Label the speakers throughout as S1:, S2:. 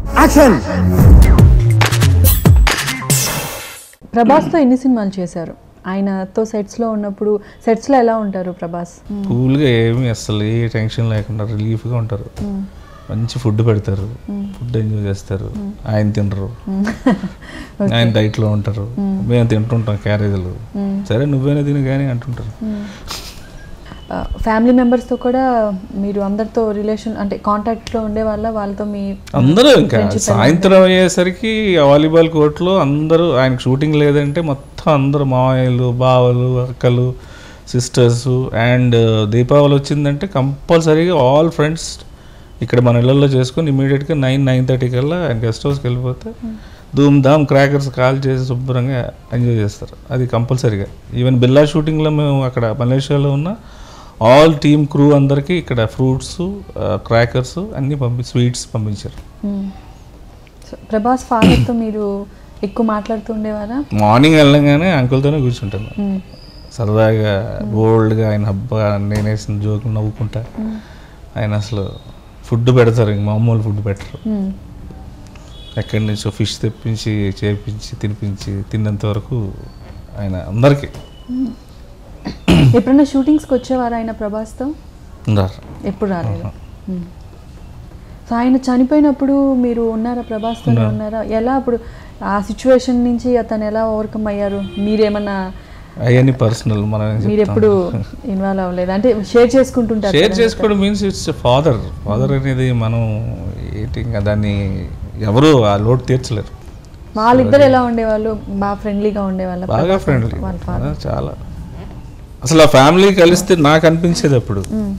S1: Action
S2: ప్రభాస్తో ఎన్ని సినిమాలు చేశారు ఆయనతో సెట్స్లో ఉన్నప్పుడు సెట్స్లో ఎలా ఉంటారు ప్రభాస్
S3: కూల్గా ఏమి అసలు ఏ టెన్షన్ లేకుండా రిలీఫ్గా ఉంటారు మంచి ఫుడ్ పెడతారు ఫుడ్ ఎంజాయ్ చేస్తారు ఆయన తినరు ఆయన డైట్లో ఉంటారు మేము తింటుంటాం క్యారేజీలు సరే నువ్వేనా తిని కానీ అంటుంటారు
S2: ఫ్యామిలీ మెంబర్స్తో కూడా మీరు అందరితో రిలేషన్ అంటే కాంటాక్ట్లో ఉండే వాళ్ళ వాళ్ళతో మీ
S3: అందరూ ఇంకా సాయంత్రం అయ్యేసరికి వాలీబాల్ కోర్టులో అందరూ ఆయనకు షూటింగ్ లేదంటే మొత్తం అందరూ మామయ్యలు బావలు అక్కలు సిస్టర్స్ అండ్ దీపావళి వచ్చిందంటే కంపల్సరీగా ఆల్ ఫ్రెండ్స్ ఇక్కడ మన ఇళ్ళల్లో చేసుకొని ఇమీడియట్గా నైన్ నైన్ థర్టీ కల్లా ఆయన గెస్ట్ హౌస్కి వెళ్ళిపోతే ధూమ్ ధామ్ క్రాకర్స్ కాల్ చేసి శుభ్రంగా ఎంజాయ్ చేస్తారు అది కంపల్సరీగా ఈవెన్ బిల్లా షూటింగ్లో మేము అక్కడ మలేషియాలో ఉన్న ఆల్ టీమ్ క్రూ అందరికీ ఇక్కడ ఫ్రూట్స్ క్రాకర్స్ అన్నీ పంపి స్వీట్స్ పంపించారు
S2: మ్మ్. సో ప్రభాస్ ఫాదర్తో మీరు ఎక్కువ మాట్లాడుతూ ఉండేవారా
S3: మార్నింగ్ వెళ్ళగానే అంకుల్తోనే కూర్చుంటాను
S2: మ్మ్.
S3: సరదాగా బోల్డ్గా ఆయన హబ్బా నేనేసిన జోకులు నవ్వుకుంటా ఆయన అసలు ఫుడ్ పెడతారు ఇంక మామూలు ఫుడ్ పెట్టరు
S2: మ్మ్.
S3: ఎక్కడి నుంచో ఫిష్ తెప్పించి చేపించి తినిపించి తిన్నంత వరకు ఆయన అందరికీ
S2: ఎప్పుడైనా షూటింగ్స్కి వచ్చేవారా ఆయన ప్రభాస్తో
S3: ఉన్నారు
S2: ఎప్పుడు రాలేదు మ్మ్. సో ఆయన చనిపోయినప్పుడు మీరు ఉన్నారా ప్రభాస్తోనే ఉన్నారా ఎలా అప్పుడు ఆ సిచ్యువేషన్ నుంచి అతను ఎలా ఓవర్కమ్ అయ్యారు మీరేమన్నా
S3: అవన్నీ పర్సనల్ మనం ఏం
S2: మీరు
S3: చెప్తాం.
S2: ఎప్పుడు ఇన్వాల్వ్ అవ్వలేదు అంటే షేర్ చేసుకుంటుంటారు
S3: షేర్
S2: కదా.
S3: చేసుకోవడం మీన్స్ ఇట్స్ ఫాదర్ ఫాదర్ అనేది మనం ఏంటి ఇంకా దాన్ని ఎవరు ఆ లోటు తీర్చలేరు
S2: వాళ్ళిద్దరు ఎలా ఉండేవాళ్ళు బాగా ఫ్రెండ్లీగా ఉండేవాళ్ళ
S3: బాగా ఫ్రెండ్లీ
S2: వాళ్ళ father.
S3: చాలా అసలు ఆ ఫ్యామిలీ కలిస్తే నాకు అనిపించేది అప్పుడు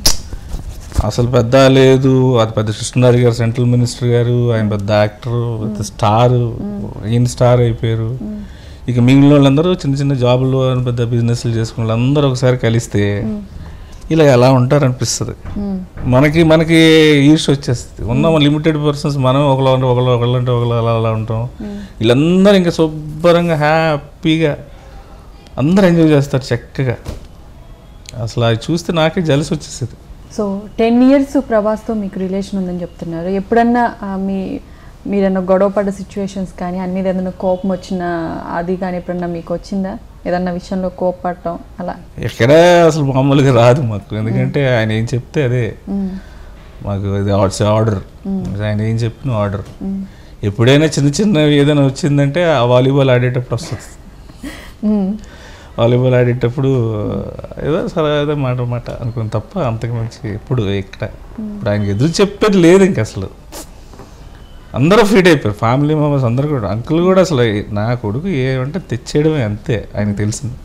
S3: అసలు పెద్ద లేదు అది పెద్ద కృష్ణారి గారు సెంట్రల్ మినిస్టర్ గారు ఆయన పెద్ద యాక్టర్ పెద్ద స్టార్ ఈయన స్టార్ అయిపోయారు ఇక మిగిలిన వాళ్ళందరూ చిన్న చిన్న జాబులు పెద్ద బిజినెస్లు చేసుకున్న వాళ్ళందరూ ఒకసారి కలిస్తే ఇలా ఎలా ఉంటారు అనిపిస్తుంది
S2: మ్మ్.
S3: మనకి మనకి ఈర్ష వచ్చేస్తుంది ఉన్న లిమిటెడ్ పర్సన్స్ మనం ఒకళ్ళు అంటే ఒకళ్ళు ఒకళ్ళు అంటే ఒకళ్ళు అలా అలా ఉంటాం వీళ్ళందరూ ఇంకా శుభ్రంగా హ్యాపీగా అందరూ ఎంజాయ్ చేస్తారు చక్కగా అసలు అది చూస్తే నాకే జలసి వచ్చేస్తుంది
S2: సో టెన్ ఇయర్స్ ప్రభాస్తో మీకు రిలేషన్ ఉందని చెప్తున్నారు ఎప్పుడన్నా ఆ, మీ మీరన్నా గొడవ పడ్డ సిచ్యువేషన్స్ కానీ అన్ని మీద ఏదైనా కోపం వచ్చిన అది కానీ ఎప్పుడన్నా మీకు వచ్చిందా ఏదన్నా విషయంలో కోపపడటం అలా
S3: ఎక్కడ అసలు మామూలుగా రాదు మాకు ఎందుకంటే ఆయన ఏం చెప్తే అదే
S2: మ్మ్.
S3: మాకు ఇది ఆర్డర్ ఆయన ఏం చెప్పిన ఆర్డర్ ఎప్పుడైనా చిన్న చిన్నవి ఏదైనా వచ్చిందంటే ఆ వాలీబాల్ ఆడేటప్పుడు వస్తుంది
S2: మ్మ్.
S3: వాలీబాల్ ఆడేటప్పుడు ఏదో సరదా మాట మాట అనుకుని తప్ప అంతకు మంచి ఎప్పుడు ఇక్కడ ఇప్పుడు ఆయనకి ఎదురు చెప్పేది లేదు ఇంక అసలు అందరూ ఫీట్ అయిపోయారు ఫ్యామిలీ మెంబర్స్ అందరూ కూడా అంకుల్ కూడా అసలు నా కొడుకు ఏమంటే తెచ్చేయడమే అంతే ఆయనకు తెలిసింది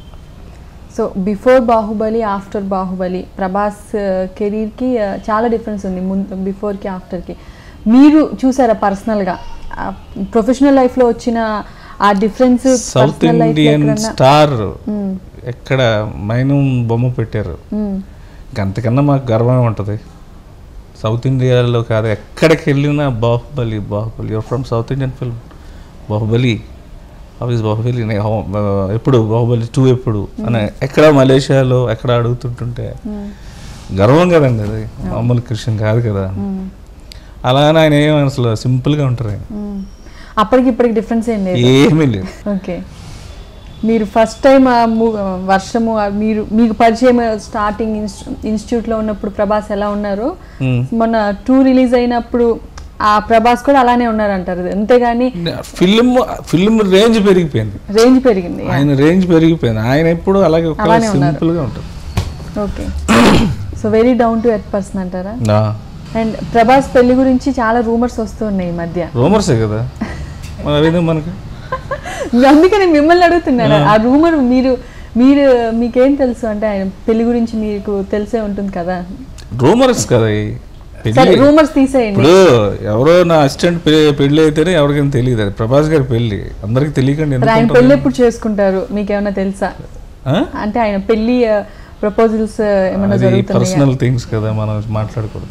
S2: so before Baahubali after Baahubali Prabhas కెరీర్కి చాలా డిఫరెన్స్ ఉంది ముందు బిఫోర్కి ఆఫ్టర్కి మీరు చూసారా పర్సనల్గా ప్రొఫెషనల్ లైఫ్లో వచ్చిన ఆ డిఫరెన్స్
S3: సౌత్ ఇండియన్ స్టార్ ఎక్కడ మైనం బొమ్మ పెట్టారు ఇంక అంతకన్నా మాకు గర్వమే ఉంటుంది సౌత్ ఇండియాలో కాదు ఎక్కడికి వెళ్ళినా Baahubali Baahubali you're from south Indian film Baahubali office Baahubali నే- హో- ఆ, ఎప్పుడు బాహుబలి టూ ఎప్పుడు అని ఎక్కడ మలేషియాలో ఎక్కడ అడుగుతుంటుంటే గర్వం కదండి అది మామూలు క్రిస్టియన్ కాదు కదా అలానే ఆయన ఏం అసలు సింపుల్గా ఉంటారు ఆయన
S2: అప్పటికి ఇప్పటికి డిఫరెన్స్ ఏం లేదు
S3: ఏమీ లేదు
S2: ఓకే మీరు ఫస్ట్ టైం ఆ ము- వర్షము ఆ మీరు మీకు పరిచయం స్టార్టింగ్ ఇన్స్టిట్యూట్లో ఉన్నప్పుడు ప్రభాస్ ఎలా ఉన్నారు
S3: మ్మ్.
S2: మొన్న టూ రిలీజ్ అయినప్పుడు ఆ ప్రభాస్ కూడా అలానే ఉన్నారంటారు అంతేగాని
S3: ఫిల్మ్ ఫిల్మ్ రేంజ్ పెరిగిపోయింది
S2: రేంజ్ పెరిగింది
S3: ఆయన రేంజ్ పెరిగిపోయింది ఆయన ఎప్పుడు అలాగే ఒక
S2: అలానే ఉన్నారు.
S3: సింపుల్ గా ఉంటుంది
S2: okay so very down to earth person అంటారా
S3: నా
S2: అండ్ ప్రభాస్ పెళ్లి గురించి చాలా రూమర్స్ వస్తున్నాయి ఈ మధ్య
S3: రూమర్సే కదా మరి అవేదో మనకి
S2: అందుకని మిమ్మల్ని అడుగుతున్నాను ఆ రూమర్ మీరు మీరు మీకేం తెలుసు అంటే ఆయన పెళ్లి గురించి మీకు తెలిసే ఉంటుంది కదా
S3: రూమర్స్ కదా ఈ
S2: సరే
S3: పెళ్లి
S2: రూమర్స్ తీసేయండి
S3: ఇప్పుడు ఎవరో నా అసిస్టెంట్ పెళ్లి అయితేనే ఎవరికైనా తెలియదు అది ప్రభాస్ గారి పెళ్లి అందరికి తెలియకండి
S2: మరి
S3: ఎందుకు
S2: ఆయన
S3: ఉంటుంది?
S2: పెళ్లి ఎప్పుడు చేసుకుంటారు మీకేమైనా తెలుసా
S3: ఆ?
S2: అంటే ఆయన పెళ్లి ప్రపోజల్స్ ఏమైనా
S3: అది
S2: జరుగుతున్నాయా
S3: పర్సనల్ థింగ్స్ కదా మనం మాట్లాడకూడదు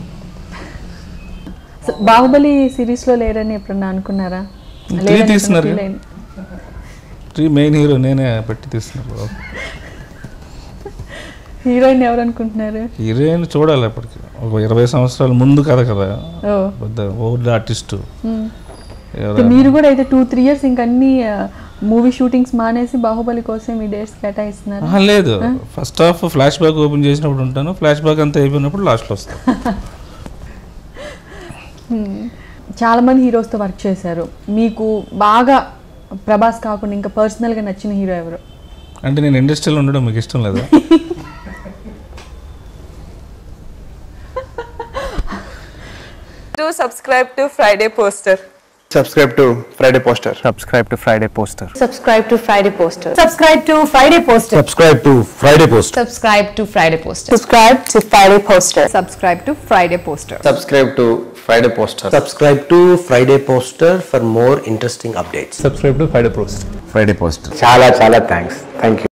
S2: స- బాహుబలి సిరీస్ లో లేరని ఎప్పుడన్నా అనుకున్నారా
S3: త్రీ
S2: లేరని
S3: తీస్తున్నారు
S2: feel
S3: కదా.
S2: అయింది.
S3: త్రీ మెయిన్ హీరో నేనే పెట్టి తీస్తున్నాను
S2: హీరోయిన్ ఎవరు అనుకుంటున్నారు
S3: హీరోయిన్ చూడాలి అప్పటికి ఒక ఇరవై సంవత్సరాల ముందు కథ కదా
S2: ఓ
S3: పెద్ద ఓల్డ్ ఆర్టిస్టు
S2: అయితే మీరు కూడా అయితే టూ త్రీ ఇయర్స్ ఇంక అన్ని మూవీ షూటింగ్స్ మానేసి బాహుబలి కోసం ఈ డేట్స్ కేటాయిస్తున్నారు
S3: ఆహా, లేదు first half flash back open చేసినప్పుడు ఉంటాను ఫ్లాష్ బ్యాక్ అంతా అయిపోయినప్పుడు లాస్ట్లో వస్తాను
S2: చాలా మంది హీరోస్తో వర్క్ చేశారు మీకు బాగా ప్రభాస్ కాకుండా ఇంకా పర్సనల్గా నచ్చిన హీరో ఎవరు
S3: అంటే నేను ఇండస్ట్రీలో ఉండడం మీకు ఇష్టం లేదా
S1: Do subscribe to Friday Poster.
S4: subscribe to Friday Poster.
S5: subscribe to Friday Poster.
S6: subscribe to Friday Poster.
S7: subscribe to Friday Poster.
S5: Subscribe to Friday Post.
S6: Subscribe to Friday Poster.
S7: Subscribe to Friday Poster.
S6: Subscribe to Friday Poster.
S4: Subscribe to Friday Poster.
S8: subscribe to Friday Poster for more interesting updates.
S5: Subscribe to Friday Post. Friday Post.
S4: చాలా చాలా thanks thank you